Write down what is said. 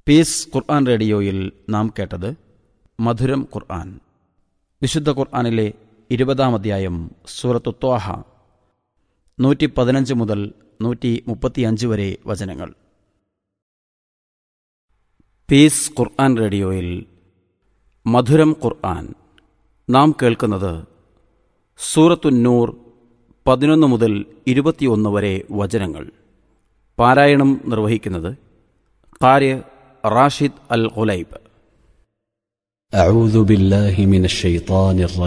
piece ഖുർആൻ റേഡിയോയിൽ നാം കേട്ടത് മധുരം ഖുർആൻ വിശുദ്ധ ഖുർആനിലെ ഇരുപതാം അധ്യായം സൂറത്തു ത്വാഹ നൂറ്റി പതിനഞ്ച് മുതൽ നൂറ്റി മുപ്പത്തിയഞ്ച് വരെ വചനങ്ങൾ പീസ് ഖുർആൻ റേഡിയോയിൽ മധുരം ഖുർആൻ നാം കേൾക്കുന്നത് സൂറത്തു നൂർ പതിനൊന്ന് മുതൽ ഇരുപത്തിയൊന്ന് വരെ വചനങ്ങൾ പാരായണം നിർവഹിക്കുന്നത് കാര്യ റാഷിദ് അൽ ഖുലൈബ് أعوذ بالله من الشيطان الرجيم